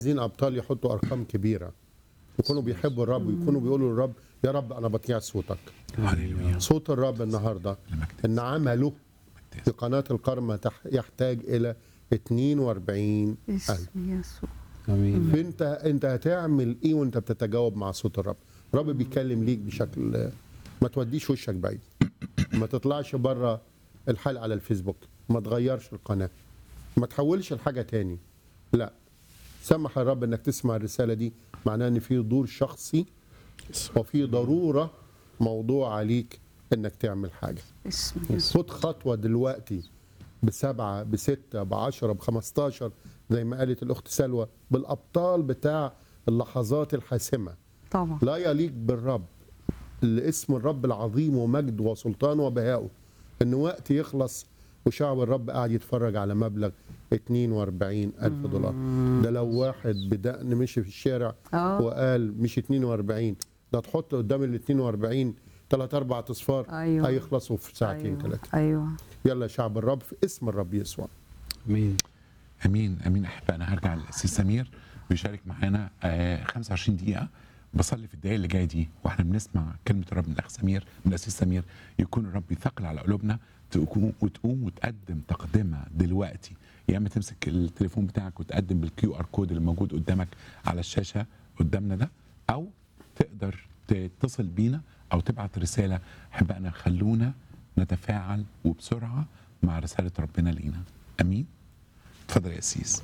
عايزين ابطال يحطوا ارقام كبيره يكونوا بيحبوا الرب ويكونوا بيقولوا للرب يا رب انا بطيع صوتك هللويا صوت الرب النهارده ان عمله في قناه القرمه تح- يحتاج الى 42 ألف اسم يسوع امين فانت انت هتعمل ايه وانت بتتجاوب مع صوت الرب الرب بيتكلم ليك بشكل ما توديش وشك بعيد ما تطلعش بره الحال على الفيسبوك ما تغيرش القناه ما تحولش لحاجه تاني لا سمح الرب انك تسمع الرساله دي معناه ان في دور شخصي وفي ضروره موضوع عليك انك تعمل حاجه اسم يسوع خد خطوه دلوقتي بسبعه بسته بعشره بخمستاشر زي ما قالت الاخت سلوى بالابطال بتاع اللحظات الحاسمه طبعا لا يليق بالرب لاسم الرب العظيم ومجد وسلطان وبهائه ان وقت يخلص وشعب الرب قاعد يتفرج على مبلغ 42 ألف دولار ده لو واحد بدقن مشي في الشارع آه. وقال مش 42 ده تحط قدام ال 42 ثلاث اربع اصفار أيوة. هيخلصوا في ساعتين ايوه ثلاثه ايوه يلا يا شعب الرب في اسم الرب يسوع امين امين امين احب انا هرجع للسيد سمير بيشارك معانا آه 25 دقيقه بصلي في الدقائق اللي جايه دي واحنا بنسمع كلمه الرب من الاخ سمير من الاسيس سمير يكون الرب يثقل على قلوبنا تقوم وتقوم وتقدم تقدمه دلوقتي يا اما تمسك التليفون بتاعك وتقدم بالكيو ار كود اللي موجود قدامك على الشاشه قدامنا ده او تقدر تتصل بينا او تبعت رساله احب انا خلونا نتفاعل وبسرعه مع رساله ربنا لينا امين اتفضل يا اسيس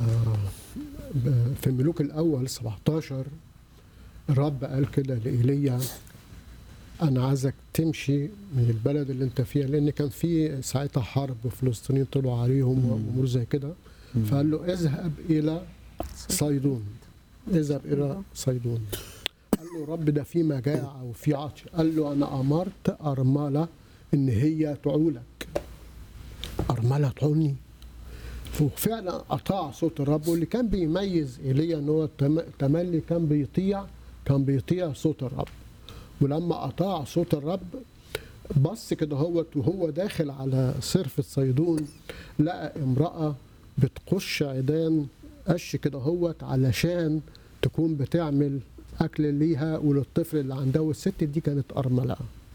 في الملوك الاول 17 الرب قال كده لايليا انا عايزك تمشي من البلد اللي انت فيها لان كان في ساعتها حرب فلسطينيين طلعوا عليهم وامور زي كده فقال له اذهب الى صيدون اذهب الى صيدون قال له رب ده في مجاعه وفي عطش قال له انا امرت ارمله ان هي تعولك ارمله تعولني وفعلا اطاع صوت الرب واللي كان بيميز ايليا ان هو تم- تملي كان بيطيع كان بيطيع صوت الرب ولما اطاع صوت الرب بص كده هوت وهو داخل على صرفة صيدون لقى امرأة بتقش عيدان قش كده هوت علشان تكون بتعمل أكل ليها وللطفل اللي عندها والست دي كانت أرملة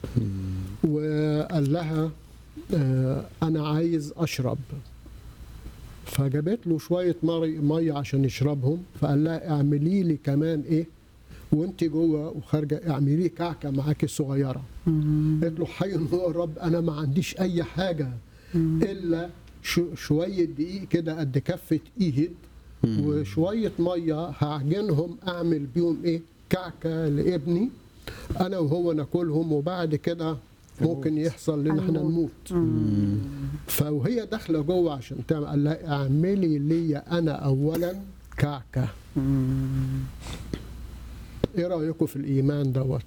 وقال لها آه، أنا عايز أشرب فجابت له شويه مي- ميه عشان يشربهم فقال لها اعملي لي كمان ايه وانت جوه وخارجه اعملي لي كعكه معاكي صغيره قالت له حي هو الرب انا ما عنديش اي حاجه الا شو- شويه دقيق كده قد كفه ايد وشويه ميه هعجنهم اعمل بيهم ايه كعكه لابني انا وهو ناكلهم وبعد كده ممكن يحصل لنا احنا هنموت. نموت فوهي داخله جوه عشان تعمل قال لها اعملي لي انا اولا كعكه ايه رايكم في الايمان دوت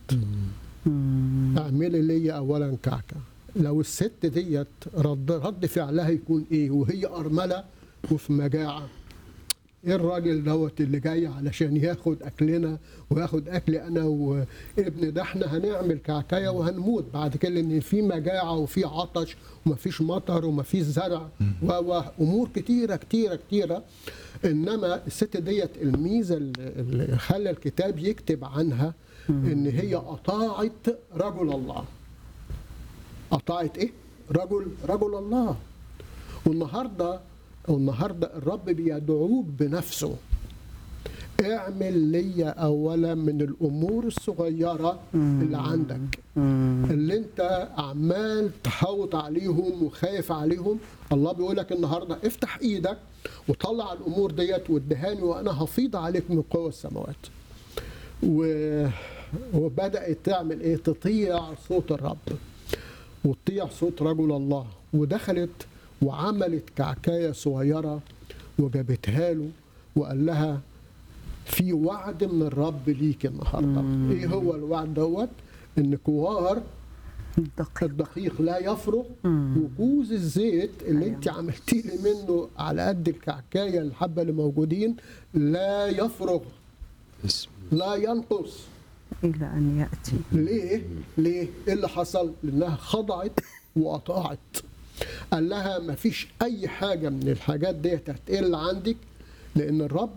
اعملي لي اولا كعكه لو الست ديت رد رد فعلها يكون ايه وهي ارمله وفي مجاعه ايه الراجل دوت اللي جاي علشان ياخد اكلنا وياخد اكلي انا وابن ده احنا هنعمل كعكايه وهنموت بعد كده لان في مجاعه وفي عطش ومفيش مطر ومفيش زرع و- وامور كتيره كتيره كتيره انما الست ديت الميزه اللي اللي خلى الكتاب يكتب عنها ان هي اطاعت رجل الله اطاعت ايه رجل رجل الله والنهارده والنهارده الرب بيدعوك بنفسه اعمل لي اولا من الامور الصغيره اللي عندك اللي انت عمال تحوط عليهم وخايف عليهم الله بيقول لك النهارده افتح ايدك وطلع الامور ديت وادهاني وانا هفيض عليك من قوه السماوات و... وبدات تعمل ايه تطيع صوت الرب وتطيع صوت رجل الله ودخلت وعملت كعكايه صغيره وجابتها له وقال لها في وعد من الرب ليك النهارده ايه هو الوعد دوت ان كوار دقيق الدقيق لا يفرغ وكوز الزيت اللي أيوة. انت عملتي لي منه على قد الكعكايه الحبه اللي موجودين لا يفرغ اسم لا ينقص الى ان ياتي ليه؟ ليه؟ ايه اللي حصل؟ لانها خضعت واطاعت. قال لها ما فيش اي حاجه من الحاجات ديت هتقل عندك لان الرب